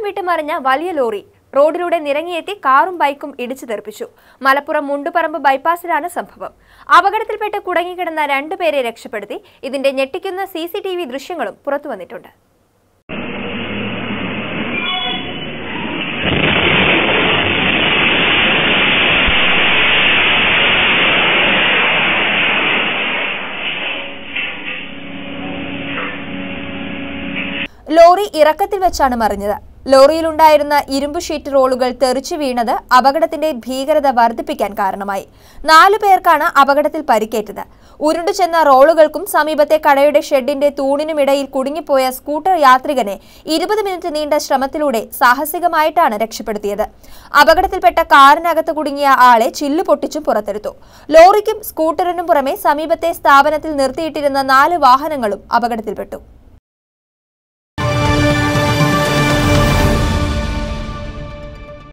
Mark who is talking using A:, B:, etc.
A: വിട്ട് മറിഞ്ഞ വലിയ ലോറി റോഡിലൂടെ നിരങ്ങിയെത്തി കാറും ബൈക്കും ഇടിച്ചു തെറിപ്പിച്ചു മലപ്പുറം മുണ്ടുപറമ്പ് ബൈപ്പാസിലാണ് സംഭവം അപകടത്തിൽപ്പെട്ട് കുടങ്ങിക്കിടന്ന രണ്ടുപേരെ രക്ഷപ്പെടുത്തി ഇതിന്റെ ഞെട്ടിക്കുന്ന സി സി ടി വി ദൃശ്യങ്ങളും പുറത്തു വന്നിട്ടുണ്ട് ലോറി ഇറക്കത്തിൽ വെച്ചാണ് മറിഞ്ഞത് ലോറിയിലുണ്ടായിരുന്ന ഇരുമ്പ് ഷീറ്റ് റോളുകൾ തെറിച്ചു വീണത് അപകടത്തിന്റെ ഭീകരത വർദ്ധിപ്പിക്കാൻ കാരണമായി നാലു പേർക്കാണ് അപകടത്തിൽ പരിക്കേറ്റത് ഉരുണ്ടു ചെന്ന റോളുകൾക്കും സമീപത്തെ കടയുടെ ഷെഡിന്റെ തൂണിനുമിടയിൽ കുടുങ്ങിപ്പോയ സ്കൂട്ടർ യാത്രികനെ ഇരുപത് മിനിറ്റ് നീണ്ട ശ്രമത്തിലൂടെ സാഹസികമായിട്ടാണ് രക്ഷപ്പെടുത്തിയത് അപകടത്തിൽപ്പെട്ട കാറിനകത്ത് കുടുങ്ങിയ ആളെ ചില്ലു പൊട്ടിച്ചും പുറത്തെടുത്തു ലോറിക്കും സ്കൂട്ടറിനും പുറമെ സമീപത്തെ സ്ഥാപനത്തിൽ നിർത്തിയിട്ടിരുന്ന നാല് വാഹനങ്ങളും അപകടത്തിൽപ്പെട്ടു